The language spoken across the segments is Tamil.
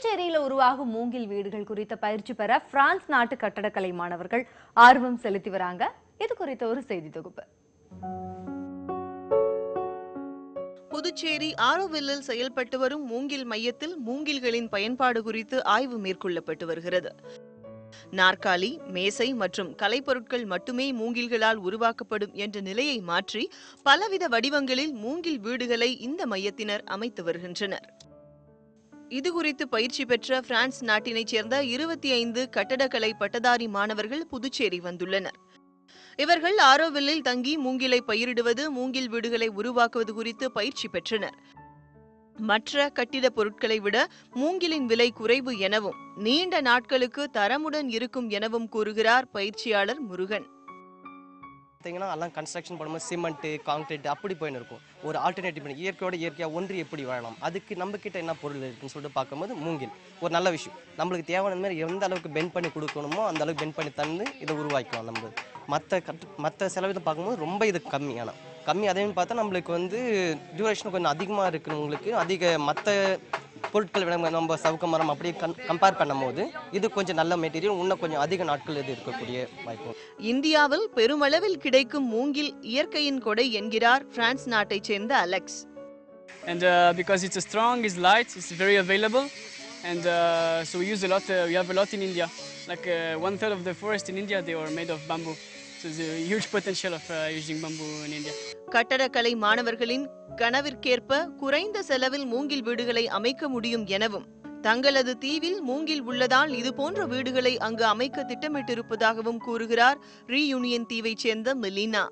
புதுச்சேரியில உருவாகும் மூங்கில் வீடுகள் குறித்த பயிற்சி பெற பிரான்ஸ் நாட்டு கட்டடக்கலை மாணவர்கள் ஆர்வம் செலுத்தி வராங்க இது குறித்த ஒரு செய்தி தொகுப்பு புதுச்சேரி ஆரோவில்லில் செயல்பட்டு வரும் மூங்கில் மையத்தில் மூங்கில்களின் பயன்பாடு குறித்து ஆய்வு மேற்கொள்ளப்பட்டு வருகிறது நாற்காலி மேசை மற்றும் கலைப்பொருட்கள் மட்டுமே மூங்கில்களால் உருவாக்கப்படும் என்ற நிலையை மாற்றி பலவித வடிவங்களில் மூங்கில் வீடுகளை இந்த மையத்தினர் அமைத்து வருகின்றனர் இது குறித்து பயிற்சி பெற்ற பிரான்ஸ் நாட்டினைச் சேர்ந்த இருபத்தி ஐந்து கட்டடக்கலை பட்டதாரி மாணவர்கள் புதுச்சேரி வந்துள்ளனர் இவர்கள் ஆரோவில்லில் தங்கி மூங்கிலை பயிரிடுவது மூங்கில் வீடுகளை உருவாக்குவது குறித்து பயிற்சி பெற்றனர் மற்ற கட்டிடப் பொருட்களை விட மூங்கிலின் விலை குறைவு எனவும் நீண்ட நாட்களுக்கு தரமுடன் இருக்கும் எனவும் கூறுகிறார் பயிற்சியாளர் முருகன் பார்த்தீங்கன்னா எல்லாம் கன்ஸ்ட்ரக்ஷன் பண்ணும்போது சிமெண்ட்டு கான்கிரீட் அப்படி போயின்னு இருக்கும் ஒரு ஆல்டர்னேட்டிவ் பண்ணி இயற்கையோட இயற்கையாக ஒன்றி எப்படி வாழலாம் அதுக்கு நம்ம கிட்ட என்ன பொருள் இருக்குன்னு சொல்லிட்டு பார்க்கும்போது மூங்கில் ஒரு நல்ல விஷயம் நம்மளுக்கு தேவையான மாதிரி எந்த அளவுக்கு பெண்ட் பண்ணி கொடுக்கணுமோ அந்த அளவுக்கு பெண்ட் பண்ணி தந்து இதை உருவாக்கலாம் நம்ம மற்ற கட்டு மற்ற செலவிதை பார்க்கும்போது ரொம்ப இது கம்மியான கம்மி அதே மாதிரி பார்த்தா நம்மளுக்கு வந்து டியூரேஷன் கொஞ்சம் அதிகமாக இருக்கிறவங்களுக்கு அதிக மற்ற பொருட்கள் விட நம்ம சவுக்க மரம் அப்படி கன் கம்பேர் பண்ணும்போது இது கொஞ்சம் நல்ல மெட்டீரியல் இன்னும் கொஞ்சம் அதிக நாட்கள் இது இருக்கக்கூடிய வாய்ப்பு இந்தியாவில் பெருமளவில் கிடைக்கும் மூங்கில் இயற்கையின் கொடை என்கிறார் பிரான்ஸ் நாட்டைச் சேர்ந்த Alex and uh, because it's a strong, it's light, it's very available, and uh, so we use a lot. Uh, we have a lot in India. Like uh, one third of the forest in India, they are made of bamboo. So there's a huge potential of uh, using bamboo in India. கட்டடக்கலை மாணவர்களின் கனவிற்கேற்ப குறைந்த செலவில் மூங்கில் வீடுகளை அமைக்க முடியும் எனவும் தங்களது தீவில் மூங்கில் உள்ளதால் இதுபோன்ற வீடுகளை அங்கு அமைக்க திட்டமிட்டிருப்பதாகவும் கூறுகிறார் ரீயூனியன் தீவைச் சேர்ந்த மெலினா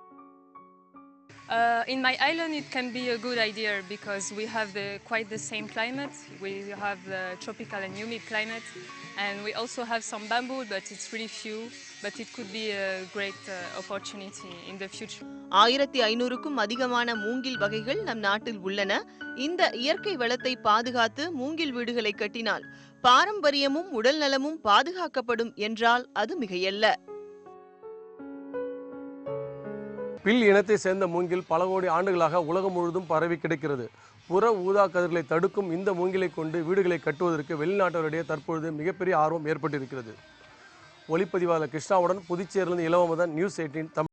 Uh, in my island, it can be a good idea because we have the, quite the same climate. We have the tropical and humid climate, and we also have some bamboo, but it's really few. But it could be a great uh, opportunity in the future. ஆயிரத்தி ஐநூறுக்கும் அதிகமான மூங்கில் வகைகள் நம் நாட்டில் உள்ளன இந்த இயற்கை வளத்தை பாதுகாத்து மூங்கில் வீடுகளை கட்டினால் பாரம்பரியமும் உடல் நலமும் பாதுகாக்கப்படும் என்றால் அது மிகையல்ல பில் இனத்தை சேர்ந்த மூங்கில் பல கோடி ஆண்டுகளாக உலகம் முழுவதும் பரவி கிடக்கிறது புற ஊதா கதிர்களை தடுக்கும் இந்த மூங்கிலை கொண்டு வீடுகளை கட்டுவதற்கு வெளிநாட்டவரிடையே தற்பொழுது மிகப்பெரிய ஆர்வம் ஏற்பட்டிருக்கிறது ஒளிப்பதிவாளர் கிருஷ்ணாவுடன் புதுச்சேரியிலிருந்து இளவமதன் நியூஸ் எயிட்டீன் தமிழ்